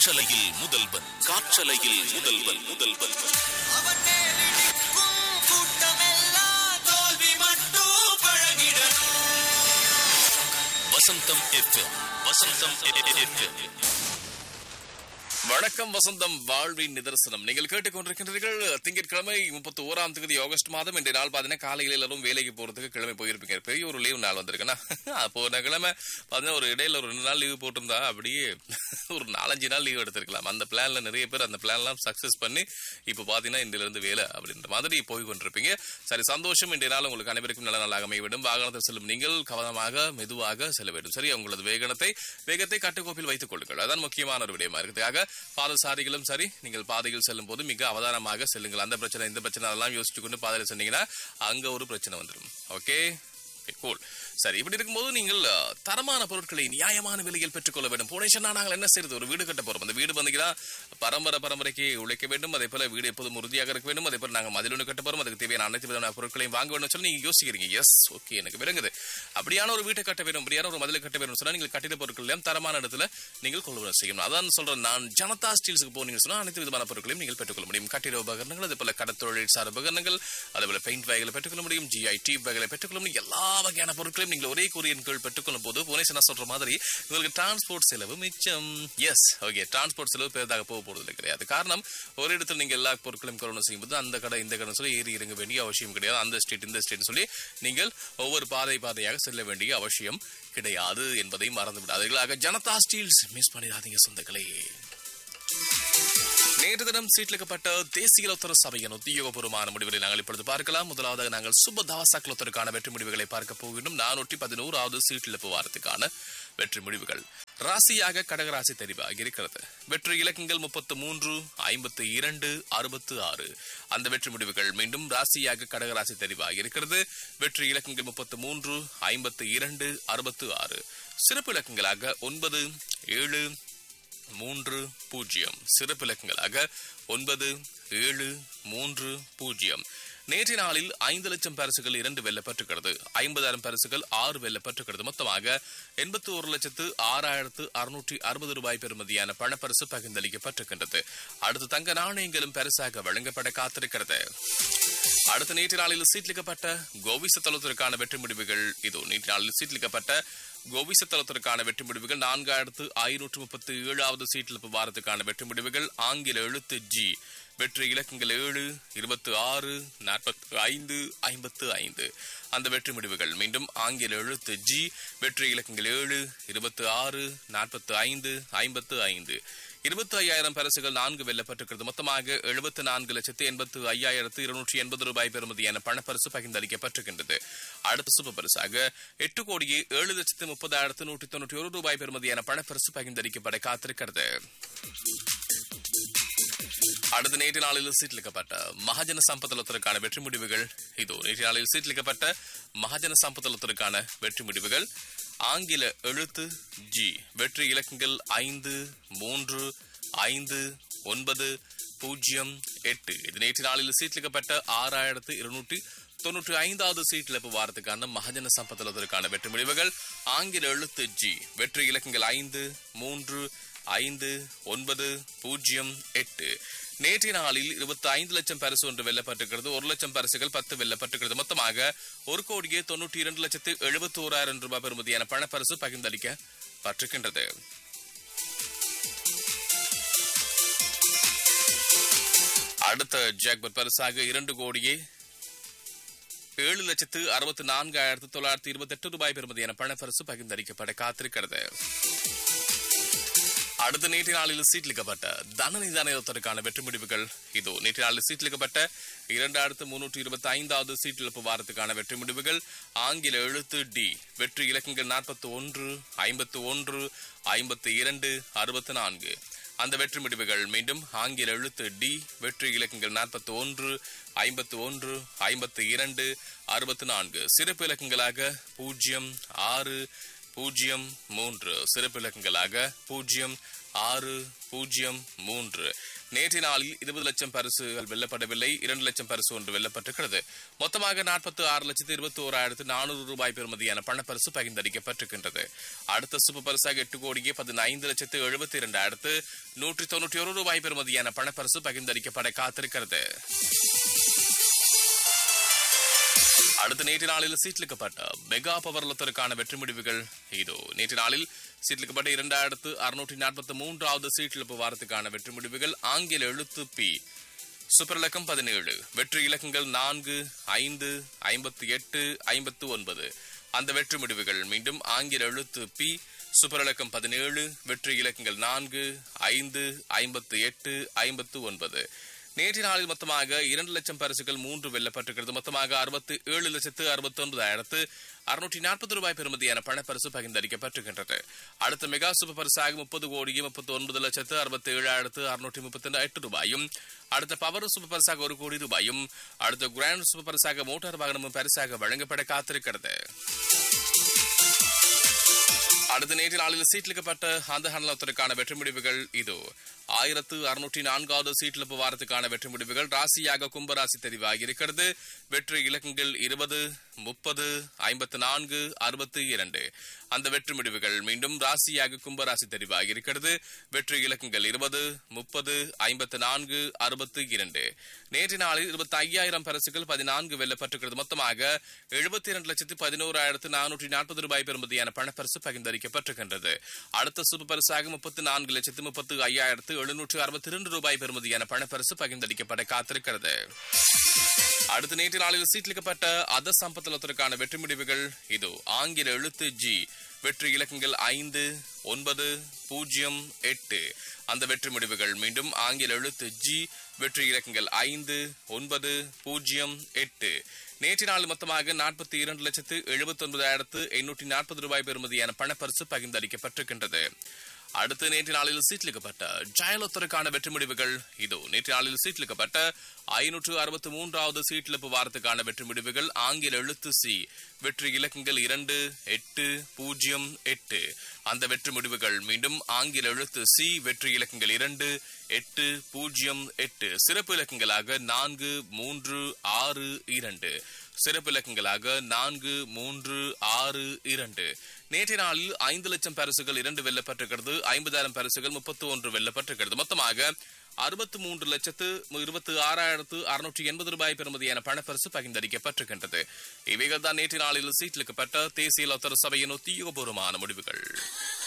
காற்றலையில் முதல்வன் காற்றலையில் முதல்வன் முதல்வன் அவன் மேலிடிக்கும் கூட்டமெல்லாம் தோல்வி மட்டும் பழகிடணும் வசந்தம் எஃப்எம் வசந்தம் எஃப்எம் வணக்கம் வசந்தம் வாழ்வின் நிதர்சனம் நீங்கள் கேட்டுக்கொண்டிருக்கின்றீர்கள் திங்கட்கிழமை முப்பத்தி ஓராம் தேதி ஆகஸ்ட் மாதம் இன்றைய நாள் பார்த்தீங்கன்னா காலையில் எல்லாரும் வேலைக்கு போறதுக்கு கிழமை போயிருப்பீங்க பெரிய ஒரு லீவ் நாள் வந்திருக்குன்னா போன கிழமை பார்த்தீங்கன்னா ஒரு இடையில ஒரு ரெண்டு நாள் லீவ் போட்டிருந்தா அப்படியே ஒரு நாலஞ்சு நாள் லீவ் எடுத்திருக்கலாம் அந்த பிளான்ல நிறைய பேர் அந்த பிளான்லாம் சக்சஸ் பண்ணி இப்போ பார்த்தீங்கன்னா இன்றையில இருந்து வேலை அப்படின்ற மாதிரி போய் கொண்டிருப்பீங்க சரி சந்தோஷம் இன்றைய நாள் உங்களுக்கு அனைவருக்கும் நல்ல நாளாக அமைய வேண்டும் வாகனத்தில் செல்லும் நீங்கள் கவனமாக மெதுவாக செல்ல வேண்டும் சரி உங்களது வேகனத்தை வேகத்தை கட்டுக்கோப்பில் வைத்துக் கொள்ளுங்கள் அதான் முக்கியமான ஒரு விடயமா இருக்கிறதுக்காக பாதசாரிகளும் சரி நீங்கள் பாதையில் செல்லும் போது மிக அவதானமாக செல்லுங்கள் அந்த பிரச்சனை இந்த பிரச்சனை அதெல்லாம் யோசிச்சு கொண்டு பாதையில் சொன்னீங்கன்னா அங்க ஒரு பிரச்சனை வந்துடும் ஓகே கூல் சரி இப்படி இருக்கும்போது நீங்கள் அஹ், தரமான பொருட்களை நியாயமான விலையில் பெற்றுக்கொள்ள வேண்டும் போனேஷனா நாங்கள் என்ன செய்யறது ஒரு வீடு கட்ட போறோம் அந்த வீடு வந்தீங்கன்னா பரம்பரை பரம்பரைக்கு உழைக்க வேண்டும் அதே போல வீடு எப்போதும் உறுதியாக இருக்க வேண்டும் அதே போல நாங்கள் மதில் ஒன்று கட்ட போறோம் அதுக்கு தேவையான அனைத்து விதமான பொருட்களையும் வாங்க வேண்டும் சொல்லி நீங்க யோசிக்கிறீங்க எஸ் ஓகே எனக்கு விளங்குது அப்படியான ஒரு வீட்டை கட்ட வேண்டும் அப்படியான ஒரு மதிலை கட்ட வேண்டும் சொன்னா நீங்கள் கட்டிட பொருட்கள் எல்லாம் தரமான இடத்துல நீங்கள் கொள்வன செய்யணும் அதான் சொல்றேன் நான் ஜனதா ஸ்டீல்ஸுக்கு போனீங்கன்னு சொன்னா அனைத்து விதமான பொருட்களையும் நீங்கள் பெற்றுக்கொள்ள முடியும் கட்டிட உபகரணங்கள் அதே போல கடத்தொழில் சார் உபகரணங்கள் அதே போல பெயிண்ட் வகைகளை பெற்றுக்கொள்ள முடியும் ஜிஐ டி வகைகளை பெற்றுக்கொள்ள முடியும் எல்லா வகையான பொருட்களையும் நீங்கள் ஒரே கூறியின் கீழ் பெற்றுக்கொள்ளும் போது புனேஷ் என்ன சொல்ற மாதிரி உங்களுக்கு டிரான்ஸ்போர்ட் செலவு மிச்சம் எஸ் ஓகே டிரான்ஸ்போர்ட் செலவு பெரிதாக போக போறது கிடையாது காரணம் ஒரு இடத்துல நீங்க எல்லா பொருட்களையும் கொரோனா செய்யும்போது அந்த கடை இந்த கடை சொல்லி ஏறி இறங்க வேண்டிய அவசியம் கிடையாது அந்த ஸ்டேட் இந்த ஸ்டேட் சொல்லி நீங்கள் ஒவ்வொரு பாதை பாதையாக செல்ல வேண்டிய அவசியம் கிடையாது என்பதை மறந்து விடாதீர்களாக ஜனதா ஸ்டீல்ஸ் மிஸ் பண்ணிடாதீங்க சொந்தங்களே நேற்று தினம் சீட்லிக்கப்பட்ட தேசிய லோத்தர சபையின் உத்தியோகபூர்வமான முடிவுகளை நாங்கள் இப்பொழுது பார்க்கலாம் முதலாவதாக நாங்கள் சுப தவசக் லோத்தருக்கான வெற்றி முடிவுகளை பார்க்க போகின்றோம் நானூற்றி பதினோராவது சீட்டிழப்பு வாரத்துக்கான வெற்றி முடிவுகள் ராசியாக கடகராசி தெரிவாகி இருக்கிறது வெற்றி இலக்கங்கள் முப்பத்து மூன்று ஐம்பத்து இரண்டு அறுபத்து ஆறு அந்த வெற்றி முடிவுகள் மீண்டும் ராசியாக கடகராசி தெரிவாகி இருக்கிறது வெற்றி இலக்கங்கள் முப்பத்து மூன்று ஐம்பத்து இரண்டு அறுபத்து ஆறு சிறப்பு இலக்கங்களாக ஒன்பது ஏழு மூன்று பூஜ்ஜியம் சிறப்பு இலக்கங்களாக ஒன்பது ஏழு மூன்று பூஜ்ஜியம் நேற்றைய நாளில் ஐந்து லட்சம் பரிசுகள் இரண்டு வெல்லப்பட்டிருக்கிறது ஐம்பதாயிரம் பரிசுகள் ஆறு வெல்லப்பட்டிருக்கிறது மொத்தமாக எண்பத்தி ஒரு லட்சத்து ஆறாயிரத்து அறுநூற்றி அறுபது ரூபாய் பெறுமதியான பணப்பரிசு பகிர்ந்தளிக்கப்பட்டிருக்கின்றது அடுத்து தங்க நாணயங்களும் பரிசாக வழங்கப்பட காத்திருக்கிறது அடுத்த நேற்று நாளில் சீட்லிக்கப்பட்ட கோவிச தளத்திற்கான வெற்றி முடிவுகள் இது நேற்று நாளில் சீட்லிக்கப்பட்ட கோவிச தளத்திற்கான வெற்றி முடிவுகள் நான்காயிரத்து ஐநூற்று முப்பத்தி ஏழாவது சீட்டிழப்பு வாரத்துக்கான வெற்றி முடிவுகள் ஆங்கில எழுத்து ஜி வெற்றி இலக்கங்கள் ஏழு இருபத்தி ஆறு நாற்பத்தி ஐந்து ஐம்பத்து ஐந்து அந்த வெற்றி முடிவுகள் மீண்டும் ஆங்கில எழுத்து ஜி வெற்றி இலக்கங்கள் ஏழு இருபத்தி ஆறு நாற்பத்தி ஐந்து ஐம்பத்து ஐந்து இருபத்தி ஐயாயிரம் பரிசுகள் நான்கு வெல்லப்பட்டிருக்கிறது மொத்தமாக எழுபத்தி நான்கு லட்சத்து எண்பத்து ஐயாயிரத்து இருநூற்றி எண்பது ரூபாய் பெறுமதியான பணப்பரிசு பகிர்ந்தளிக்கப்பட்டிருக்கின்றது அடுத்த சுப பரிசாக எட்டு கோடியே ஏழு லட்சத்து முப்பதாயிரத்து நூற்றி தொண்ணூற்றி ஒரு ரூபாய் பெறுமதியான பணப்பரிசு பகிர்ந்தளிக்கப்பட காத்திருக்கிறது அடுத்த நேற்று நாளில் சீட்லிக்கப்பட்ட மகாஜன சம்பத்தலத்திற்கான வெற்றி முடிவுகள் இதோ நேற்று நாளில் சீட்லிக்கப்பட்ட மகாஜன சம்பத்தலத்திற்கான வெற்றி முடிவுகள் ஆங்கில எழுத்து ஜி வெற்றி இலக்கங்கள் ஐந்து மூன்று ஐந்து ஒன்பது பூஜ்ஜியம் எட்டு இது நேற்று நாளில் சீட்லிக்கப்பட்ட ஆறாயிரத்து இருநூற்றி தொன்னூற்றி ஐந்தாவது சீட்டிழப்பு வாரத்துக்கான மகஜன சம்பத்தலத்திற்கான வெற்றி முடிவுகள் ஆங்கில எழுத்து ஜி வெற்றி இலக்கங்கள் ஐந்து மூன்று ஐந்து ஒன்பது பூஜ்ஜியம் எட்டு நேற்றைய நாளில் இருபத்தி ஐந்து லட்சம் பரிசு ஒன்று வெல்லப்பட்டிருக்கிறது ஒரு லட்சம் பரிசுகள் பத்து வெல்லப்பட்டிருக்கிறது மொத்தமாக ஒரு கோடியே தொண்ணூற்றி இரண்டு லட்சத்து எழுபத்தி ஓராயிரம் ரூபாய் பெறுமதியான பணப்பரிசு பகிர்ந்தளிக்கப்பட்டிருக்கின்றது அடுத்த ஜாக்பர் பரிசாக இரண்டு கோடியே ஏழு லட்சத்து அறுபத்தி நான்காயிரத்து தொள்ளாயிரத்தி இருபத்தி எட்டு ரூபாய் பெறுமதியான பணப்பரிசு பகிர்ந்தளிக்கப்பட காத்திருக்கிறது அடுத்த நேற்று நாளில் சீட்லிக்கப்பட்ட தனநிதானத்திற்கான வெற்றி முடிவுகள் இதோ நேற்று நாளில் சீட்லிக்கப்பட்ட இரண்டாயிரத்து முன்னூற்றி இருபத்தி ஐந்தாவது சீட்டிழப்பு வாரத்துக்கான வெற்றி முடிவுகள் ஆங்கில எழுத்து டி வெற்றி இலக்கங்கள் நாற்பத்தி ஒன்று ஐம்பத்து ஒன்று ஐம்பத்து இரண்டு அறுபத்தி நான்கு அந்த வெற்றி முடிவுகள் மீண்டும் ஆங்கில எழுத்து டி வெற்றி இலக்கங்கள் நாற்பத்தி ஒன்று ஐம்பத்து ஒன்று ஐம்பத்து இரண்டு அறுபத்தி நான்கு சிறப்பு இலக்கங்களாக பூஜ்ஜியம் ஆறு பூஜ்ஜியம் மூன்று சிறப்பு இலக்கங்களாக பூஜ்ஜியம் ஆறு பூஜ்ஜியம் மூன்று நேற்றைய நாளில் இருபது லட்சம் பரிசுகள் வெல்லப்படவில்லை இரண்டு லட்சம் பரிசு ஒன்று வெல்லப்பட்டிருக்கிறது மொத்தமாக நாற்பத்தி ஆறு லட்சத்து இருபத்தி ஓராயிரத்து நானூறு ரூபாய் பெறுமதியான பணப்பரிசு பகிர்ந்தளிக்கப்பட்டிருக்கின்றது அடுத்த சூப்பர் பரிசாக எட்டு கோடியே பதினைந்து லட்சத்து எழுபத்தி இரண்டாயிரத்து நூற்றி தொண்ணூற்றி ஒரு ரூபாய் பெறுமதியான பணப்பரிசு பகிர்ந்தளிக்கப்பட காத்திருக்கிறது அடுத்த நேற்று நாளில் சீட்லிக்கப்பட்ட மெகா பவர்லத்திற்கான வெற்றி முடிவுகள் இதோ நேற்று நாளில் சீட்லிக்கப்பட்ட இரண்டாயிரத்து அறுநூற்றி நாற்பத்தி மூன்றாவது சீட்டிழப்பு வாரத்துக்கான வெற்றி முடிவுகள் ஆங்கில எழுத்து பி சூப்பர் இலக்கம் பதினேழு வெற்றி இலக்கங்கள் நான்கு ஐந்து ஐம்பத்தி எட்டு ஐம்பத்து ஒன்பது அந்த வெற்றி முடிவுகள் மீண்டும் ஆங்கில எழுத்து பி சூப்பர் இலக்கம் பதினேழு வெற்றி இலக்கங்கள் நான்கு ஐந்து ஐம்பத்து எட்டு ஐம்பத்து ஒன்பது நேற்று நாளில் மொத்தமாக இரண்டு லட்சம் பரிசுகள் மூன்று வெல்லப்பட்டிருக்கிறது மொத்தமாக அறுபத்தி ஏழு லட்சத்து அறுபத்தி ஒன்பதாயிரத்து அறுநூற்றி நாற்பது ரூபாய் பெறுமதியான பணப்பரிசு பகிர்ந்தளிக்கப்பட்டிருக்கின்றது அடுத்த மெகா சூப்பர் பரிசாக முப்பது கோடியே முப்பத்தி ஒன்பது லட்சத்து அறுபத்தி ஏழாயிரத்து அறுநூற்றி முப்பத்தி எட்டு ரூபாயும் அடுத்த பவர் சூப்பர் பரிசாக ஒரு கோடி ரூபாயும் அடுத்த கிராண்ட் சூப்பர் பரிசாக மோட்டார் வாகனமும் பரிசாக வழங்கப்பட காத்திருக்கிறது அடுத்த நேற்று நாளில் சீட்லிக்கப்பட்ட அந்த ஹனலத்திற்கான வெற்றி முடிவுகள் இது ஆயிரத்து அறுநூற்றி நான்காவது சீட்டிழப்பு வாரத்துக்கான வெற்றி முடிவுகள் ராசியாக கும்பராசி தெரிவாகி இருக்கிறது வெற்றி இலக்கங்கள் இருபது முப்பது ஐம்பத்து நான்கு அறுபத்தி இரண்டு அந்த வெற்றி முடிவுகள் மீண்டும் ராசியாக கும்பராசி தெரிவாகி இருக்கிறது வெற்றி இலக்கங்கள் இருபது முப்பது ஐம்பத்து நான்கு அறுபத்தி இரண்டு நேற்று நாளில் இருபத்தி ஐயாயிரம் பரிசுகள் பதினான்கு வெல்லப்பட்டிருக்கிறது மொத்தமாக எழுபத்தி இரண்டு லட்சத்து பதினோராயிரத்து நானூற்றி நாற்பது ரூபாய் பெறுமதியான பணப்பரிசு பகிர்ந்தளிக்கப்பட்டிருக்கின்றது அடுத்த சூப்பர் பரிசாக முப்பத்தி நான்கு லட்சத்து முப்பத்து ஐயாயிரத்து எழுநூற்று அறுபத்தி இரண்டு ரூபாய் பெறுமதியான பணப்பரிசு பகிர்ந்தளிக்கப்பட காத்திருக்கிறது அடுத்த நேற்று நாளில் சீட்லிக்கப்பட்ட அத சம்பத்தலத்திற்கான வெற்றி முடிவுகள் இது ஆங்கில எழுத்து ஜி வெற்றி இலக்கங்கள் ஐந்து ஒன்பது பூஜ்ஜியம் எட்டு அந்த வெற்றி முடிவுகள் மீண்டும் ஆங்கில எழுத்து ஜி வெற்றி இலக்கங்கள் ஐந்து ஒன்பது பூஜ்ஜியம் எட்டு நேற்று நாள் மொத்தமாக நாற்பத்தி இரண்டு லட்சத்து எழுபத்தி ஒன்பதாயிரத்து எண்ணூற்றி நாற்பது ரூபாய் பெறுமதியான பணப்பரிசு பகிர்ந்தளிக்கப்பட்டிருக்கின்றது அடுத்து நேற்று நாளில் சீட்லிக்கப்பட்ட ஜெயலலிதாவுக்கான வெற்றி முடிவுகள் இதோ நேற்று நாளில் சீட்லிக்கப்பட்ட ஐநூற்று அறுபத்தி மூன்றாவது சீட்டிழப்பு வாரத்துக்கான வெற்றி முடிவுகள் ஆங்கில எழுத்து சி வெற்றி இலக்கங்கள் இரண்டு எட்டு பூஜ்ஜியம் எட்டு அந்த வெற்றி முடிவுகள் மீண்டும் ஆங்கில எழுத்து சி வெற்றி இலக்கங்கள் இரண்டு எட்டு பூஜ்ஜியம் எட்டு சிறப்பு இலக்கங்களாக நான்கு மூன்று ஆறு இரண்டு சிறப்பு இலக்கங்களாக நான்கு மூன்று ஆறு இரண்டு நேற்றைய நாளில் ஐந்து லட்சம் பரிசுகள் இரண்டு வெல்லப்பட்டிருக்கிறது ஐம்பதாயிரம் பரிசுகள் முப்பத்தி ஒன்று வெல்லப்பட்டிருக்கிறது மொத்தமாக அறுபத்தி மூன்று லட்சத்து இருபத்தி ஆறாயிரத்து அறுநூற்றி எண்பது ரூபாய் பெறுமதியான பணப்பரிசு பகிர்ந்தளிக்கப்பட்டிருக்கின்றது இவைகள் தான் நேற்று நாளில் சீட்டிலுக்கப்பட்ட தேசிய லத்தர் சபையின் உத்தியோகபூர்வமான முடிவுகள்